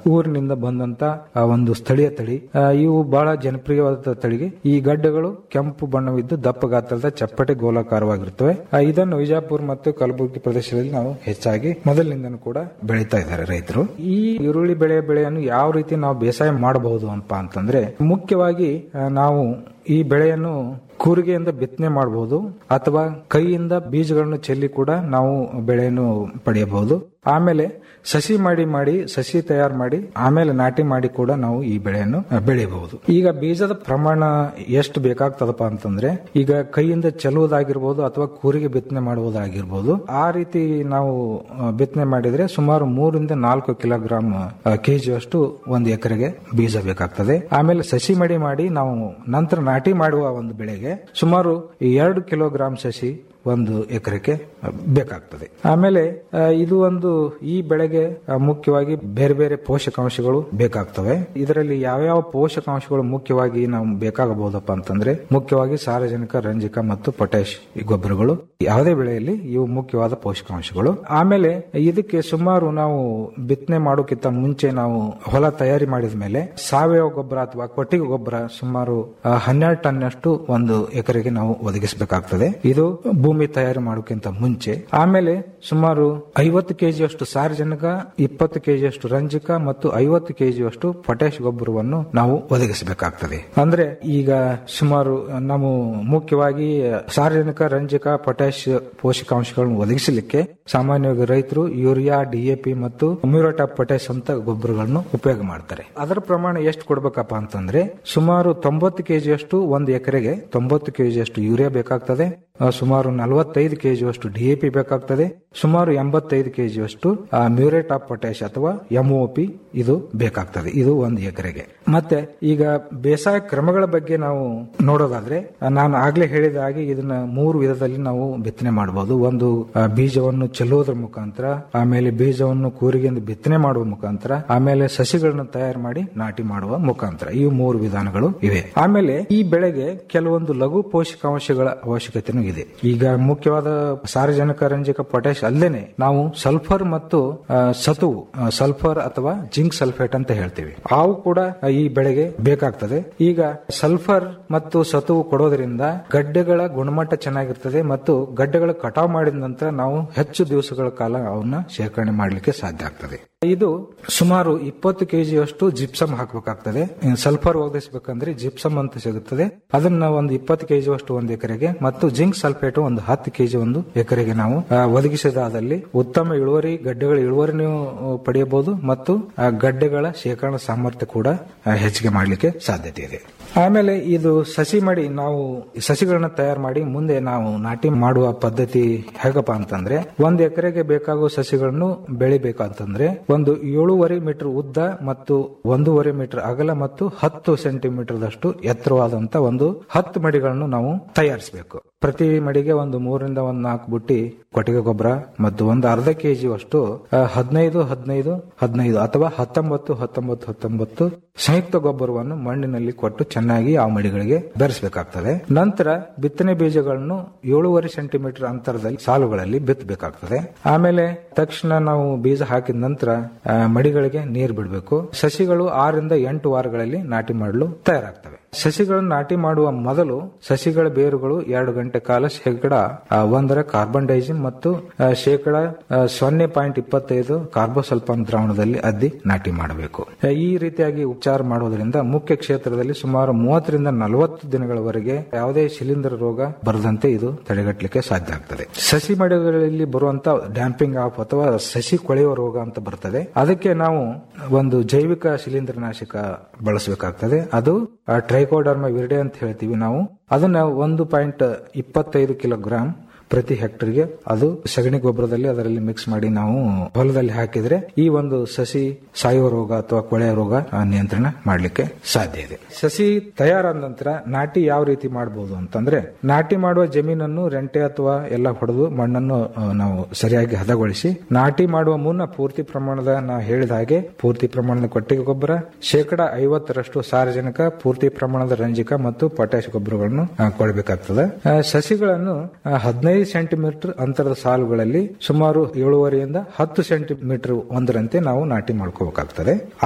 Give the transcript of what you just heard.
ಊರಿನಿಂದ ಬಂದಂತ ಆ, ಒಂದು ಸ್ಥಳೀಯ ತಳಿ ಆ, ಇವು ಬಹಳ ಜನಪ್ರಿಯವಾದ ತಳಿಗೆ ಈ ಗಡ್ಡೆಗಳು ಕೆಂಪು ಬಣ್ಣವಿದ್ದು ದಪ್ಪ ಗಾತ್ರದ ಚಪ್ಪಟೆ ಗೋಲಾಕಾರವಾಗಿರುತ್ತವೆ ಆ, ಇದನ್ನು ವಿಜಯಪುರ ಮತ್ತು ಕಲಬುರಗಿ ಪ್ರದೇಶದಲ್ಲಿ ನಾವು ಹೆಚ್ಚಾಗಿ ಮೊದಲಿನಿಂದನೂ ಕೂಡ ಬೆಳೀತಾ ಇದ್ದಾರೆ ರೈತರು ಈ ಈರುಳ್ಳಿ ಬೆಳೆ ಬೆಳೆಯನ್ನು ಯಾವ ರೀತಿ ನಾವು ಬೇಸಾಯ ಮಾಡಬಹುದು ಅಂತ ಅಂತಂದ್ರೆ ಮುಖ್ಯವಾಗಿ ಆ, ನಾವು ಈ ಬೆಳೆಯನ್ನು ಕೂರಿಗೆಯಿಂದ ಬಿತ್ತನೆ ಮಾಡಬಹುದು ಅಥವಾ ಕೈಯಿಂದ ಬೀಜಗಳನ್ನು ಚೆಲ್ಲಿ ಕೂಡ ನಾವು ಬೆಳೆಯನ್ನು ಪಡೆಯಬಹುದು ಆಮೇಲೆ ಸಸಿ ಮಾಡಿ ಮಾಡಿ ಸಸಿ ತಯಾರು ಮಾಡಿ ಆಮೇಲೆ ನಾಟಿ ಮಾಡಿ ಕೂಡ ನಾವು ಈ ಬೆಳೆಯನ್ನು ಆ, ಬೆಳೆಯಬಹುದು ಈಗ ಬೀಜದ ಪ್ರಮಾಣ ಎಷ್ಟು ಬೇಕಾಗ್ತದಪ್ಪ ಅಂತಂದ್ರೆ ಈಗ ಕೈಯಿಂದ ಚೆಲ್ಲುವುದಾಗಿರ್ಬೋದು ಅಥವಾ ಕೂರಿಗೆ ಬಿತ್ತನೆ ಮಾಡುವುದಾಗಿರ್ಬೋದು ಆ ರೀತಿ ನಾವು ಆ, ಬಿತ್ತನೆ ಮಾಡಿದ್ರೆ ಸುಮಾರು ಮೂರಿಂದ ನಾಲ್ಕು ಕಿಲೋಗ್ರಾಮ್ ಕೆಜಿ ಅಷ್ಟು ಒಂದು ಎಕರೆಗೆ ಬೀಜ ಬೇಕಾಗ್ತದೆ ಆಮೇಲೆ ಸಸಿ ಮಡಿ ಮಾಡಿ ನಾವು ನಂತರ ನಾಟಿ ಮಾಡುವ ಒಂದು ಬೆಳೆಗೆ ಸುಮಾರು ಎರಡು ಕಿಲೋಗ್ರಾಂ ಸಸಿ ಒಂದು ಎಕರೆಗೆ ಬೇಕಾಗ್ತದೆ ಆಮೇಲೆ ಆ, ಇದು ಒಂದು ಈ ಬೆಳೆಗೆ ಆ, ಮುಖ್ಯವಾಗಿ ಬೇರೆ ಬೇರೆ ಪೋಷಕಾಂಶಗಳು ಬೇಕಾಗ್ತವೆ ಇದರಲ್ಲಿ ಯಾವ್ಯಾವ ಪೋಷಕಾಂಶಗಳು ಮುಖ್ಯವಾಗಿ ನಾವು ಬೇಕಾಗಬಹುದಪ್ಪ ಅಂತಂದ್ರೆ ಮುಖ್ಯವಾಗಿ ಸಾರಜನಕ ರಂಜಕ ಮತ್ತು ಪೊಟ್ಯಾಶ್ ಈ ಗೊಬ್ಬರಗಳು ಯಾವುದೇ ಬೆಳೆಯಲ್ಲಿ ಇವು ಮುಖ್ಯವಾದ ಪೋಷಕಾಂಶಗಳು ಆಮೇಲೆ ಇದಕ್ಕೆ ಸುಮಾರು ನಾವು ಬಿತ್ತನೆ ಮಾಡೋಕ್ಕಿಂತ ಮುಂಚೆ ನಾವು ಹೊಲ ತಯಾರಿ ಮಾಡಿದ ಮೇಲೆ ಸಾವಯವ ಗೊಬ್ಬರ ಅಥವಾ ಕೊಟ್ಟಿಗೆ ಗೊಬ್ಬರ ಸುಮಾರು ಆ, ಹನ್ನೆರಡು ಟನ್ ಅಷ್ಟು ಒಂದು ಎಕರೆಗೆ ನಾವು ಒದಗಿಸಬೇಕಾಗ್ತದೆ ಇದು ಭೂಮಿ ತಯಾರಿ ಮಾಡೋಕ್ಕಿಂತ ಮುಂಚೆ ಆಮೇಲೆ ಸುಮಾರು ಐವತ್ತು ಕೆಜಿ ಅಷ್ಟು ಸಾರಜನಕ ಇಪ್ಪತ್ತು ಕೆಜಿ ಅಷ್ಟು ರಂಜಕ ಮತ್ತು ಐವತ್ತು ಕೆಜಿ ಅಷ್ಟು ಪೊಟ್ಯಾಶ್ ಗೊಬ್ಬರವನ್ನು ನಾವು ಒದಗಿಸಬೇಕಾಗ್ತದೆ ಅಂದ್ರೆ ಈಗ ಸುಮಾರು ನಾವು ಮುಖ್ಯವಾಗಿ ಸಾರಜನಕ ರಂಜಕ ಪೊಟ್ಯಾಶ್ ಪೋಷಕಾಂಶಗಳನ್ನು ಒದಗಿಸಲಿಕ್ಕೆ ಸಾಮಾನ್ಯವಾಗಿ ರೈತರು ಯೂರಿಯಾ ಡಿಎಪಿ ಮತ್ತು ಮ್ಯೂರೇಟ್ ಆಫ್ ಪೊಟ್ಯಾಶ್ ಅಂತ ಗೊಬ್ಬರಗಳನ್ನು ಉಪಯೋಗ ಮಾಡ್ತಾರೆ ಅದರ ಪ್ರಮಾಣ ಎಷ್ಟು ಕೊಡ್ಬೇಕಪ್ಪ ಅಂತಂದ್ರೆ ಸುಮಾರು ತೊಂಬತ್ತು ಕೆಜಿ ಅಷ್ಟು ಒಂದು ಎಕರೆಗೆ ತೊಂಬತ್ತು ಕೆಜಿ ಅಷ್ಟು ಯೂರಿಯಾ ಬೇಕಾಗ್ತದೆ ಆ, ಸುಮಾರು ನಲವತ್ತೈದು ಕೆಜಿ ಅಷ್ಟು ಡಿಎಪಿ ಬೇಕಾಗ್ತದೆ ಸುಮಾರು ಎಂಬತ್ತೈದು ಕೆಜಿ ಅಷ್ಟು ಮ್ಯೂರೇಟ್ ಆಫ್ ಪೊಟ್ಯಾಶ್ ಅಥವಾ ಎಂಒಪಿ ಇದು ಬೇಕಾಗ್ತದೆ ಇದು ಒಂದು ಎಕರೆಗೆ ಮತ್ತೆ ಈಗ ಬೇಸಾಯ ಕ್ರಮಗಳ ಬಗ್ಗೆ ನಾವು ನೋಡೋದಾದ್ರೆ ಆ, ನಾನು ಆಗ್ಲೇ ಹೇಳಿದ ಹಾಗೆ ಇದನ್ನ ಮೂರು ವಿಧದಲ್ಲಿ ನಾವು ಬಿತ್ತನೆ ಮಾಡಬಹುದು ಒಂದು ಆ, ಬೀಜವನ್ನು ಚೆಲ್ಲುವುದರ ಮುಖಾಂತರ ಆಮೇಲೆ ಬೀಜವನ್ನು ಕೂರಿಗೆಯಿಂದ ಬಿತ್ತನೆ ಮಾಡುವ ಮುಖಾಂತರ ಆಮೇಲೆ ಸಸಿಗಳನ್ನು ತಯಾರು ಮಾಡಿ ನಾಟಿ ಮಾಡುವ ಮುಖಾಂತರ ಈ ಮೂರು ವಿಧಾನಗಳು ಇವೆ ಆಮೇಲೆ ಈ ಬೆಳೆಗೆ ಕೆಲವೊಂದು ಲಘು ಪೋಷಕಾಂಶಗಳ ಅವಶ್ಯಕತೆನೂ ಇದೆ ಈಗ ಮುಖ್ಯವಾದ ಸಾರಜನಕ ರಂಜಕ ಪೊಟ್ಯಾಶ್ ಅಲ್ಲೇನೆ ನಾವು ಸಲ್ಫರ್ ಮತ್ತು ಆ, ಸತುವು ಆ, ಸಲ್ಫರ್ ಅಥವಾ ಜಿಂಕ್ ಸಲ್ಫೇಟ್ ಅಂತ ಹೇಳ್ತೀವಿ ಅವು ಕೂಡ ಈ ಬೆಳೆಗೆ ಬೇಕಾಗ್ತದೆ ಈಗ ಸಲ್ಫರ್ ಮತ್ತು ಸತುವು ಕೊಡೋದ್ರಿಂದ ಗಡ್ಡೆಗಳ ಗುಣಮಟ್ಟ ಚೆನ್ನಾಗಿರ್ತದೆ ಮತ್ತು ಗಡ್ಡೆಗಳ ಕಟಾವ್ ಮಾಡಿದ ನಂತರ ನಾವು ಹೆಚ್ಚು ದಿವಸಗಳ ಕಾಲ ಅವನ್ನ ಶೇಖರಣೆ ಮಾಡಲಿಕ್ಕೆ ಸಾಧ್ಯ ಆಗ್ತದೆ ಇದು ಸುಮಾರು ಇಪ್ಪತ್ತು ಕೆಜಿ ಅಷ್ಟು ಜಿಪ್ಸಮ್ ಹಾಕಬೇಕಾಗ್ತದೆ ಸಲ್ಫರ್ ಒದಗಿಸಬೇಕಂದ್ರೆ ಜಿಪ್ಸಮ್ ಅಂತ ಸಿಗುತ್ತದೆ ಅದನ್ನ ಒಂದು ಇಪ್ಪತ್ತು ಕೆಜಿ ಅಷ್ಟು ಒಂದು ಎಕರೆಗೆ ಮತ್ತು ಜಿಂಕ್ ಸಲ್ಫೇಟ್ ಒಂದು ಹತ್ತು ಕೆಜಿ ಒಂದು ಎಕರೆಗೆ ನಾವು ಆ, ಒದಗಿಸಿದಾದಲ್ಲಿ ಉತ್ತಮ ಇಳುವರಿ ಗಡ್ಡೆಗಳ ಇಳುವರಿನೂ ಆ, ಪಡೆಯಬಹುದು ಮತ್ತು ಆ ಗಡ್ಡೆಗಳ ಶೇಖರಣಾ ಸಾಮರ್ಥ್ಯ ಕೂಡ ಆ, ಹೆಚ್ಚಿಗೆ ಮಾಡಲಿಕ್ಕೆ ಸಾಧ್ಯತೆ ಇದೆ ಆಮೇಲೆ ಇದು ಸಸಿ ಮಾಡಿ ನಾವು ಸಸಿಗಳನ್ನ ತಯಾರು ಮಾಡಿ ಮುಂದೆ ನಾವು ನಾಟಿ ಮಾಡುವ ಪದ್ಧತಿ ಹೇಗಪ್ಪ ಅಂತಂದ್ರೆ ಒಂದು ಎಕರೆಗೆ ಬೇಕಾಗುವ ಸಸಿಗಳನ್ನು ಬೆಳಿಬೇಕಂತಂದ್ರೆ ಒಂದು ಏಳೂವರೆ ಮೀಟರ್ ಉದ್ದ ಮತ್ತು ಒಂದೂವರೆ ಮೀಟರ್ ಅಗಲ ಮತ್ತು ಹತ್ತು ಸೆಂಟಿಮೀಟರ್ ದಷ್ಟು ಎತ್ತರವಾದಂತ ಒಂದು ಹತ್ತು ಮಡಿಗಳನ್ನು ನಾವು ತಯಾರಿಸಬೇಕು ಪ್ರತಿ ಮಡಿಗೆ ಒಂದು ಮೂರರಿಂದ ಒಂದು ನಾಲ್ಕು ಬುಟ್ಟಿ ಕೊಟ್ಟಿಗೆ ಗೊಬ್ಬರ ಮತ್ತು ಒಂದು ಅರ್ಧ ಕೆಜಿ ಅಷ್ಟು ಆ, ಹದಿನೈದು ಹದಿನೈದು ಹದಿನೈದು ಅಥವಾ ಹತ್ತೊಂಬತ್ತು ಹತ್ತೊಂಬತ್ತು ಹತ್ತೊಂಬತ್ತು ಸಂಯುಕ್ತ ಗೊಬ್ಬರವನ್ನು ಮಣ್ಣಿನಲ್ಲಿ ಕೊಟ್ಟು ಚೆನ್ನಾಗಿ ಆ ಮಡಿಗಳಿಗೆ ಬೆರೆಸಬೇಕಾಗ್ತದೆ ನಂತರ ಬಿತ್ತನೆ ಬೀಜಗಳನ್ನು ಏಳೂವರೆ ಸೆಂಟಿಮೀಟರ್ ಅಂತರದಲ್ಲಿ ಸಾಲುಗಳಲ್ಲಿ ಬಿತ್ತಬೇಕಾಗ್ತದೆ ಆಮೇಲೆ ತಕ್ಷಣ ನಾವು ಬೀಜ ಹಾಕಿದ ನಂತರ ಆ, ಮಡಿಗಳಿಗೆ ನೀರು ಬಿಡಬೇಕು ಸಸಿಗಳು ಆರರಿಂದ ಎಂಟು ವಾರಗಳಲ್ಲಿ ನಾಟಿ ಮಾಡಲು ತಯಾರಾಗ್ತವೆ ಸಸಿಗಳನ್ನು ನಾಟಿ ಮಾಡುವ ಮೊದಲು ಸಸಿಗಳ ಬೇರುಗಳು ಎರಡು ಗಂಟೆ ಕಾಲ ಶೇಕಡ ಆ, ಒಂದರ ಕಾರ್ಬನ್ ಡೈಜಿನ್ ಮತ್ತು ಆ, ಶೇಕಡ ಆ, ಸೊನ್ನೆ ಪಾಯಿಂಟ್ ಇಪ್ಪತ್ತೈದು ಕಾರ್ಬೋಸಲ್ಫಾನ್ ದ್ರಾವಣದಲ್ಲಿ ಅದ್ದಿ ನಾಟಿ ಮಾಡಬೇಕು ಆ, ಈ ರೀತಿಯಾಗಿ ಉಪಚಾರ ಮಾಡೋದ್ರಿಂದ ಮುಖ್ಯ ಕ್ಷೇತ್ರದಲ್ಲಿ ಸುಮಾರು ಮೂವತ್ತರಿಂದ ನಲವತ್ತು ದಿನಗಳವರೆಗೆ ಯಾವುದೇ ಶಿಲೀಂಧ್ರ ರೋಗ ಬರದಂತೆ ಇದು ತಡೆಗಟ್ಟಲಿಕ್ಕೆ ಸಾಧ್ಯ ಆಗ್ತದೆ ಸಸಿ ಮಡಿಗಳಲ್ಲಿ ಬರುವಂತ ಡ್ಯಾಂಪಿಂಗ್ ಆಫ್ ಅಥವಾ ಸಸಿ ಕೊಳೆಯುವ ರೋಗ ಅಂತ ಬರ್ತದೆ ಅದಕ್ಕೆ ನಾವು ಒಂದು ಜೈವಿಕ ಶಿಲೀಂಧ್ರನಾಶಕ ಬಳಸಬೇಕಾಗ್ತದೆ ಅದು ಟ್ರೈಕೋಡರ್ಮ ವಿರ್ಡೆ ಅಂತ ಹೇಳ್ತೀವಿ ನಾವು ಅದನ್ನ ಒಂದು ಪಾಯಿಂಟ್ ಇಪ್ಪತ್ತೈದು ಕಿಲೋಗ್ರಾಂ ಪ್ರತಿ ಹೆಕ್ಟರ್ಗೆ ಅದು ಸಗಣಿ ಗೊಬ್ಬರದಲ್ಲಿ ಅದರಲ್ಲಿ ಮಿಕ್ಸ್ ಮಾಡಿ ನಾವು ಹೊಲದಲ್ಲಿ ಹಾಕಿದ್ರೆ ಈ ಒಂದು ಸಸಿ ಸಾಯುವ ರೋಗ ಅಥವಾ ಕೊಳೆಯ ರೋಗ ಆ, ನಿಯಂತ್ರಣ ಮಾಡಲಿಕ್ಕೆ ಸಾಧ್ಯ ಇದೆ ಸಸಿ ತಯಾರಾದ ನಂತರ ನಾಟಿ ಯಾವ ರೀತಿ ಮಾಡಬಹುದು ಅಂತಂದ್ರೆ ನಾಟಿ ಮಾಡುವ ಜಮೀನನ್ನು ರೆಂಟೆ ಅಥವಾ ಎಲ್ಲ ಹೊಡೆದು ಮಣ್ಣನ್ನು ಆ, ನಾವು ಸರಿಯಾಗಿ ಹದಗೊಳಿಸಿ ನಾಟಿ ಮಾಡುವ ಮುನ್ನ ಪೂರ್ತಿ ಪ್ರಮಾಣದ ನಾ ಹೇಳಿದ ಹಾಗೆ ಪೂರ್ತಿ ಪ್ರಮಾಣದ ಕೊಟ್ಟಿಗೆ ಗೊಬ್ಬರ ಶೇಕಡ ಐವತ್ತರಷ್ಟು ಸಾರಜನಕ ಪೂರ್ತಿ ಪ್ರಮಾಣದ ರಂಜಕ ಮತ್ತು ಪೊಟ್ಯಾಶ್ ಗೊಬ್ಬರಗಳನ್ನು ಆ, ಕೊಡಬೇಕಾಗ್ತದೆ ಆ, ಸಸಿಗಳನ್ನು ಹದಿನೈದು ಸೆಂಟಿಮೀಟರ್ ಅಂತರದ ಸಾಲುಗಳಲ್ಲಿ ಸುಮಾರು ಏಳುವರೆಯಿಂದ ಹತ್ತು ಸೆಂಟಿಮೀಟರ್ ಒಂದರಂತೆ ನಾವು ನಾಟಿ ಮಾಡ್ಕೋಬೇಕಾಗ್ತದೆ